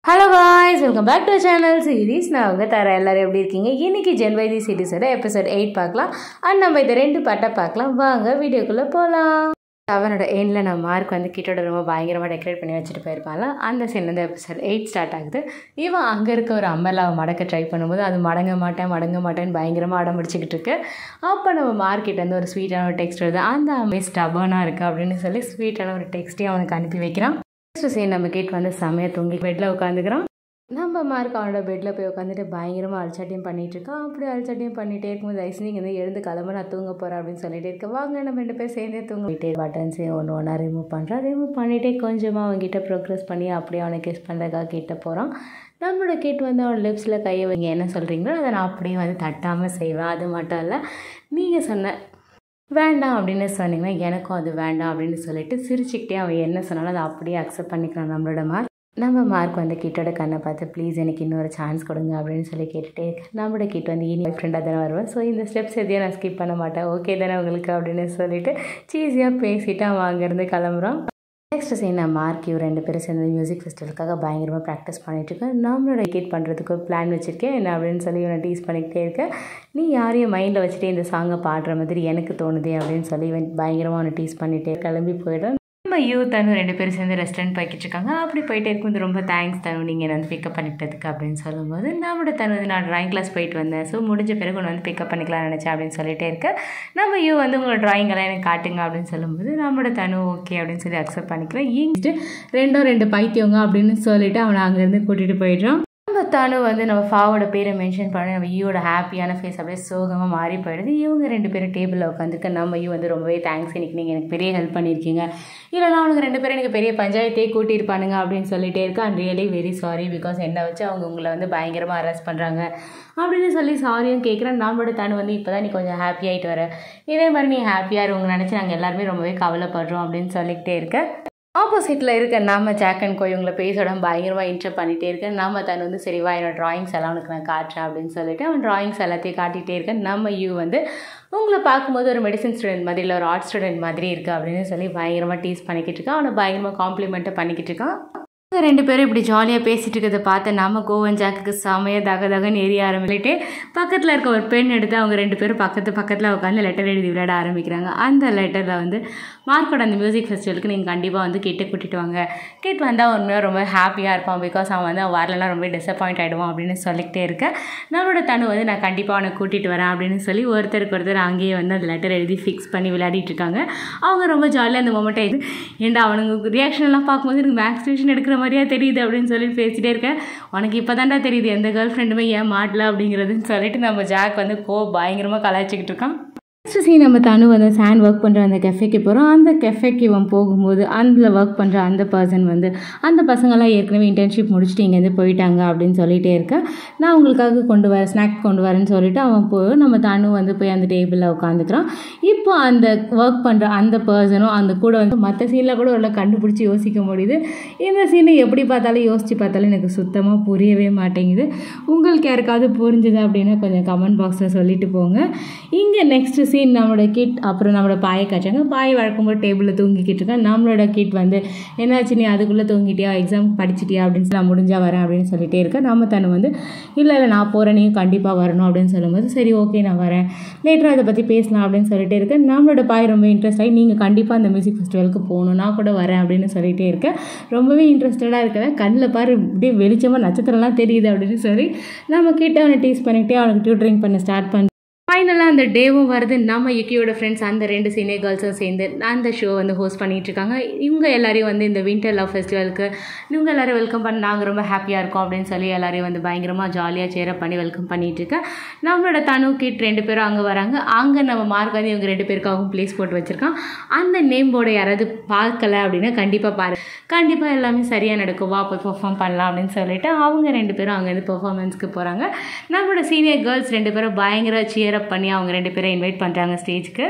hello guys welcome back to channel series நான் அவங்க தர எல்லாரும் எப்படி இருக்கீங்க இன்னைக்கு ஜென்வைதி சீரிஸோட எபிசோட் எயிட் பார்க்கலாம் அண்ட் நம்ம இதை ரெண்டு பாட்டை பார்க்கலாம் வாங்க வீடியோக்குள்ளே போகலாம் அவனோட எண்டில் நான் மார்க் வந்து கிட்டோட ரொம்ப பயங்கரமாக டெக்கரேட் பண்ணி வச்சுட்டு போயிருப்பான்ல அந்த சீன் வந்து எபிசோட் எயிட் ஸ்டார்ட் ஆகுது இவன் அங்கே இருக்க ஒரு அம்மலாவை மடக்க ட்ரை பண்ணும்போது அது மடங்க மாட்டேன் மடங்க மாட்டேன்னு பயங்கரமாக அடம் பிடிச்சிக்கிட்டு இருக்கு அப்போ நம்ம மார்க்கெட் வந்து ஒரு ஸ்வீட்டான ஒரு டெக்ஸ்ட் வருது அந்த அம்மே ஸ்டபனாக இருக்குது அப்படின்னு சொல்லி ஸ்வீட்டான ஒரு டெக்ஸ்ட்டையும் அவனுக்கு அனுப்பி வைக்கிறான் நெக்ஸ்ட் சீன் நம்ம கேட் வந்து செமையாக தூங்கி பெட்டில் உட்காந்துக்கிறான் நம்ம மார்க் அவனோட பெட்டில் போய் உட்காந்துட்டு பயங்கரமாக அலச்சாட்டியம் பண்ணிட்டு இருக்கான் அப்படி அலச்சாட்டியம் பண்ணிகிட்டே இருக்கும்போது ஐஸ் நீங்கள் வந்து எழுந்து கிளம்ப நான் தூங்க போகிறேன் அப்படின்னு சொல்லிட்டு இருக்கேன் வாங்க நம்ம ரெண்டு பேர் சேர்ந்தே தூங்கிட்டே பட்டன்ஸையும் ஒன்று ஒன்றா ரிமூவ் பண்ணுறான் ரிமூவ் பண்ணிகிட்டே கொஞ்சமாக அவன்கிட்ட ப்ரோக்ரஸ் பண்ணி அப்படியே அவனை கிஸ் பண்ணுறதுக்காக கிட்ட போகிறான் நம்மளோட கேட் வந்து அவன் லிப்ஸில் கையை வைங்க என்ன சொல்கிறீங்களோ அதை நான் அப்படியே வந்து தட்டாமல் செய்வேன் அது மட்டும் இல்லை நீங்கள் சொன்ன வேண்டாம் அப்படின்னு சொன்னீங்கன்னா எனக்கும் அது வேண்டாம் அப்படின்னு சொல்லிட்டு சிரிச்சுக்கிட்டே அவன் என்ன சொன்னாலும் அதை அப்படியே அக்செப்ட் பண்ணிக்கிறான் நம்மளோட மார்க் நம்ம மார்க் வந்து கிட்டோட கண்ணை பார்த்து ப்ளீஸ் எனக்கு இன்னொரு சான்ஸ் கொடுங்க அப்படின்னு சொல்லி கேட்டுகிட்டே இருக்கேன் நம்மளோட கிட் வந்து இனி ஃப்ரெண்டாக தானே வருவேன் ஸோ இந்த ஸ்டெப்ஸ் எதையும் நான் ஸ்கிப் பண்ண மாட்டேன் ஓகே தானே உங்களுக்கு அப்படின்னு சொல்லிட்டு சீஸியாக பேசிட்டு அவன் அங்கேருந்து கிளம்புறான் நெக்ஸ்ட் சீன் நான் மார்க் இவர் ரெண்டு பேரும் சேர்ந்து மியூசிக் ஃபெஸ்டிவலுக்காக பயங்கரமாக ப்ராக்டிஸ் பண்ணிட்டு இருக்கேன் நம்மளோட கிட் பண்ணுறதுக்கு ஒரு பிளான் வச்சுருக்கேன் என்ன அப்படின்னு சொல்லி இவனை டீஸ் பண்ணிக்கிட்டே இருக்கேன் நீ யாரையும் மைண்டில் வச்சுட்டு இந்த சாங்கை பாடுற மாதிரி எனக்கு தோணுதே அப்படின்னு சொல்லி இவன் பயங்கரமாக அவனை டீஸ் பண்ணிகிட்டே கிளம்பி போயிடும் நம்ம யூ தனு ரெண்டு பேரும் சேர்ந்து ரெஸ்டாரண்ட் போய்கிட்டு இருக்காங்க அப்படி போயிட்டே இருக்கும்போது ரொம்ப தேங்க்ஸ் தனு நீங்கள் என்னை வந்து பிக்கப் பண்ணிக்கிட்டதுக்கு அப்படின்னு சொல்லும்போது நம்மளோட தனு வந்து நான் ட்ராயிங் கிளாஸ் போயிட்டு வந்தேன் ஸோ முடிஞ்ச பிறகு ஒன்று வந்து பிக்கப் பண்ணிக்கலாம் நினச்சேன் அப்படின்னு சொல்லிட்டே இருக்கேன் நம்ம யூ வந்து உங்களோட ட்ராயிங் எல்லாம் எனக்கு காட்டுங்க அப்படின்னு சொல்லும்போது நம்மளோட தனு ஓகே அப்படின்னு சொல்லி அக்செப்ட் பண்ணிக்கிறேன் இங்கிட்டு ரெண்டோ ரெண்டு பைத்தியவங்க அப்படின்னு சொல்லிட்டு அவனை அங்கேருந்து கூட்டிகிட்டு போயிடுறான் நம்ம தனு வந்து நம்ம ஃபாவோட பேரை மென்ஷன் பண்ணி நம்ம ஈயோட ஹாப்பியான ஃபேஸ் அப்படியே சோகமாக மாறி போயிடுது இவங்க ரெண்டு பேரும் டேபிளில் உட்காந்துருக்க நம்ம ஈ வந்து ரொம்பவே தேங்க்ஸ் இன்னைக்கு நீங்கள் எனக்கு பெரிய ஹெல்ப் பண்ணியிருக்கீங்க இல்லைனா அவனுக்கு ரெண்டு பேரும் எனக்கு பெரிய பஞ்சாயத்தையே கூட்டியிருப்பானுங்க அப்படின்னு சொல்லிட்டே இருக்கா and really very sorry because என்னை வச்சு அவங்க உங்களை வந்து பயங்கரமாக அரெஸ்ட் பண்ணுறாங்க அப்படின்னு சொல்லி சாரியும் கேட்குறேன் நம்மளோட தனு வந்து இப்போ தான் நீ கொஞ்சம் ஹாப்பி ஆகிட்டு வர இதே மாதிரி நீ ஹாப்பியாக இருவங்க நினச்சி நாங்கள் எல்லாருமே ரொம்பவே கவலைப்படுறோம் அப்படின்னு சொல்லிக்கிட்டே இருக்கேன் ஆப்போசிட்டில் இருக்க நாம ஜாக் அண்ட் கோய் உங்களை பேசோட பயங்கரமாக இன்ட்ரெஸ்ட் பண்ணிகிட்டே இருக்கேன் நம்ம தன் வந்து சரிவா என்னோட ட்ராயிங்ஸ் எல்லாம் உனக்கு நான் காட்டுறேன் அப்படின்னு சொல்லிட்டு அவன் ட்ராயிங்ஸ் எல்லாத்தையும் காட்டிகிட்டே இருக்கேன் நம்ம யூ வந்து உங்களை பார்க்கும்போது ஒரு மெடிசன் ஸ்டூடெண்ட் மாதிரி இல்லை ஒரு ஆர்ட் ஸ்டூடெண்ட் மாதிரி இருக்குது அப்படின்னு சொல்லி பயங்கரமாக டீஸ் பண்ணிக்கிட்டு இருக்கான் அவனை பயங்கரமாக காம்ப்ளிமெண்ட்டை பண்ணிக்கிட்டு இருக்கான் இவங்க ரெண்டு பேரும் இப்படி ஜாலியாக பேசிகிட்டு இருக்கிறத பார்த்து நாம கோவன் ஜாக்குக்கு செமையாக தக தகன்னு எரிய ஆரம்பிச்சுட்டு பக்கத்தில் இருக்க ஒரு பெண் எடுத்து அவங்க ரெண்டு பேரும் பக்கத்து பக்கத்தில் உட்காந்து லெட்டர் எழுதி விளையாட ஆரம்பிக்கிறாங்க அந்த லெட்டரில் வந்து மார்க்கோட அந்த மியூசிக் ஃபெஸ்டிவலுக்கு நீங்கள் கண்டிப்பாக வந்து கிட்ட கூட்டிகிட்டு வாங்க கிட் வந்தால் உண்மையாக ரொம்ப ஹாப்பியாக இருப்பான் பிகாஸ் அவன் வந்து அவன் வரலன்னா ரொம்ப டிசப்பாயிண்ட் ஆகிடுவான் அப்படின்னு சொல்லிக்கிட்டே இருக்கேன் நம்மளோட தனு வந்து நான் கண்டிப்பாக அவனை கூட்டிகிட்டு வரேன் அப்படின்னு சொல்லி ஒருத்தருக்கு ஒருத்தர் அங்கேயே வந்து அந்த லெட்டர் எழுதி ஃபிக்ஸ் பண்ணி விளையாடிட்டு இருக்காங்க அவங்க ரொம்ப ஜாலியாக அந்த மொமெண்ட்டை இது ஏன்டா அவனுக்கு ரியாக்ஷன் எல்லாம் பார்க்கும்போது எனக்கு மேக்ஸ் டியூஷன் எடுக்கிற மாதிரியா தெரியுது அப்படின்னு சொல்லி பேசிகிட்டே இருக்கேன் உனக்கு இப்போ தாண்டா தெரியுது எந்த கேர்ள் ஃப்ரெண்டுமே ஏன் மாட்டல அப்படிங்கிறதுன்னு சொல்லிட்டு நம்ம ஜாக் வந்து கோ பயங்கரமாக கலாய்ச்சிக்கிட்டு இருக்கான் நெக்ஸ்ட் சீன் நம்ம தனு வந்து சாண்ட் ஒர்க் பண்ணுற அந்த கெஃபேக்கு போகிறோம் அந்த கெஃபேக்கு இவன் போகும்போது அதில் ஒர்க் பண்ணுற அந்த பர்சன் வந்து அந்த பசங்களாம் ஏற்கனவே இன்டர்ன்ஷிப் முடிச்சுட்டு இங்கேருந்து போயிட்டாங்க அப்படின்னு சொல்லிகிட்டே இருக்கேன் நான் உங்களுக்காக கொண்டு வரேன் ஸ்நாக் கொண்டு வரேன்னு சொல்லிட்டு அவன் போய் நம்ம தனு வந்து போய் அந்த டேபிளில் உட்காந்துக்கிறான் இப்போ அந்த ஒர்க் பண்ணுற அந்த பர்சனும் அந்த கூட வந்து மற்ற சீனில் கூட உள்ள கண்டுபிடிச்சி யோசிக்க முடியுது இந்த சீனை எப்படி பார்த்தாலும் யோசித்து பார்த்தாலும் எனக்கு சுத்தமாக புரியவே மாட்டேங்குது உங்களுக்கு யாருக்காவது புரிஞ்சுது அப்படின்னா கொஞ்சம் கமெண்ட் பாக்ஸில் சொல்லிட்டு போங்க இங்கே நெக்ஸ்ட் சீன் நம்மளோட கிட் அப்புறம் நம்மளோட பாயை காய்ச்சாங்க பாய் வழக்கம்போது டேபிளில் தூங்கிக்கிட்டு இருக்கேன் நம்மளோட கிட் வந்து என்னாச்சு நீ அதுக்குள்ளே தூங்கிட்டியா எக்ஸாம் படிச்சிட்டியா அப்படின்னு சொல்லி நான் முடிஞ்சால் வரேன் அப்படின்னு சொல்லிட்டே இருக்கேன் நம்ம தனு வந்து இல்லை இல்லை நான் போகிறேன் நீ கண்டிப்பாக வரணும் அப்படின்னு சொல்லும்போது சரி ஓகே நான் வரேன் லேட்டராக இதை பற்றி பேசலாம் அப்படின்னு சொல்லிட்டே இருக்கேன் நம்மளோட பாய் ரொம்ப இன்ட்ரெஸ்ட் ஆகி நீங்கள் கண்டிப்பாக அந்த மியூசிக் ஃபெஸ்டிவலுக்கு போகணும் நான் கூட வரேன் அப்படின்னு சொல்லிட்டே இருக்கேன் ரொம்பவே இன்ட்ரெஸ்டடாக இருக்கிறேன் கண்ணில் பாரு இப்படியே வெளிச்சமாக நட்சத்திரம்லாம் தெரியுது அப்படின்னு சொல்லி நம்ம கிட்ட அவனை டீஸ் பண்ணிக்கிட்டே அவனுக்கு டியூட்டரிங் பண்ண ஸ்டார்ட் பண்ணி ஃபைனலாக அந்த டேவும் வருது நம்ம யுக்கியோட ஃப்ரெண்ட்ஸ் அந்த ரெண்டு சீனியர் கேர்ள்ஸும் சேர்ந்து அந்த ஷோ வந்து ஹோஸ்ட் பண்ணிகிட்டு இருக்காங்க இவங்க எல்லாரையும் வந்து இந்த வின்டர் லவ் ஃபெஸ்டிவலுக்கு இவங்க எல்லாரும் வெல்கம் பண்ண நாங்கள் ரொம்ப ஹாப்பியாக இருக்கோம் அப்படின்னு சொல்லி எல்லாரையும் வந்து பயங்கரமாக ஜாலியாக சேரப் பண்ணி வெல்கம் பண்ணிகிட்டு இருக்கேன் நம்மளோட தனு கிட் ரெண்டு பேரும் அங்கே வராங்க அங்கே நம்ம மார்க் வந்து இவங்க ரெண்டு பேருக்காகவும் ப்ளேஸ் போட்டு வச்சுருக்கான் அந்த நேம் போர்டை யாராவது பார்க்கல அப்படின்னா கண்டிப்பாக பாரு கண்டிப்பாக எல்லாமே சரியாக நடக்கும் வா போய் பெர்ஃபார்ம் பண்ணலாம் அப்படின்னு சொல்லிட்டு அவங்க ரெண்டு பேரும் அங்கேருந்து பெர்ஃபார்மன்ஸ்க்கு போகிறாங்க நம்மளோட சீனியர் கேர்ள்ஸ் ரெண்டு பேரும் பயங்கர சியர் அப் பண்ணி அவங்க ரெண்டு பேரும் இன்வைட் பண்ணுறாங்க ஸ்டேஜ்க்கு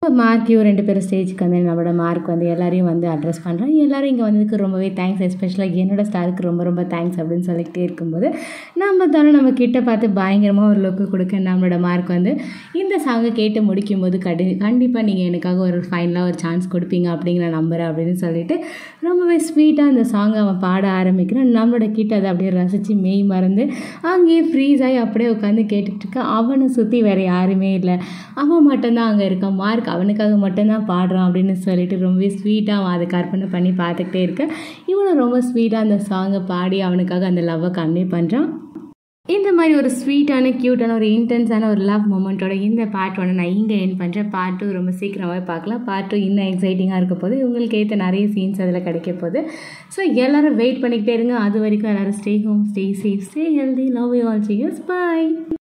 மார்க்கையும் ரெண்டு பேரும் ஸ்டேஜுக்கு வந்து நம்மளோட மார்க் வந்து எல்லாரையும் வந்து அட்ரஸ் பண்ணுறோம் எல்லாரும் இங்கே வந்ததுக்கு ரொம்பவே தேங்க்ஸ் எஸ்பெஷலாக என்னோட ஸ்டாருக்கு ரொம்ப ரொம்ப தேங்க்ஸ் அப்படின்னு சொல்லிக்கிட்டே இருக்கும்போது நம்ம தானே நம்ம கிட்ட பார்த்து பயங்கரமாக ஒரு லுக்கு கொடுக்க நம்மளோட மார்க் வந்து இந்த சாங்கை கேட்டு முடிக்கும் போது கடி கண்டிப்பாக நீங்கள் எனக்காக ஒரு ஃபைனலாக ஒரு சான்ஸ் கொடுப்பீங்க அப்படிங்கிற நம்புறேன் அப்படின்னு சொல்லிட்டு ரொம்பவே ஸ்வீட்டாக அந்த சாங்கை அவன் பாட ஆரம்பிக்கிறான் நம்மளோட கிட்ட அதை அப்படியே ரசித்து மெய் மறந்து அங்கேயே ஃப்ரீஸ் ஆகி அப்படியே உட்காந்து கேட்டுட்டு இருக்கான் அவனை சுற்றி வேறு யாருமே இல்லை அவன் மட்டும்தான் அங்கே இருக்கான் மார்க் அவனுக்காக மட்டும்தான் பாடுறான் அப்படின்னு சொல்லிட்டு ரொம்பவே ஸ்வீட்டாக அவன் அதை கற்பனை பண்ணி பார்த்துக்கிட்டே இருக்கேன் இவனும் ரொம்ப ஸ்வீட்டாக அந்த சாங்கை பாடி அவனுக்காக அந்த லவ்வை கன்வே பண்ணுறான் இந்த மாதிரி ஒரு ஸ்வீட்டான க்யூட்டான ஒரு இன்டென்ஸான ஒரு லவ் மூமெண்ட்டோட இந்த பார்ட் ஒன்று நான் இங்கே என் பண்ணுறேன் பார்ட் டூ ரொம்ப சீக்கிரமாகவே பார்க்கலாம் பார்ட் டூ இன்னும் எக்ஸைட்டிங்காக இருக்க போது உங்களுக்கு ஏற்ற நிறைய சீன்ஸ் அதில் கிடைக்க போகுது ஸோ எல்லோரும் வெயிட் பண்ணிக்கிட்டே இருங்க அது வரைக்கும் எல்லோரும் stay home stay safe stay healthy love you all see you bye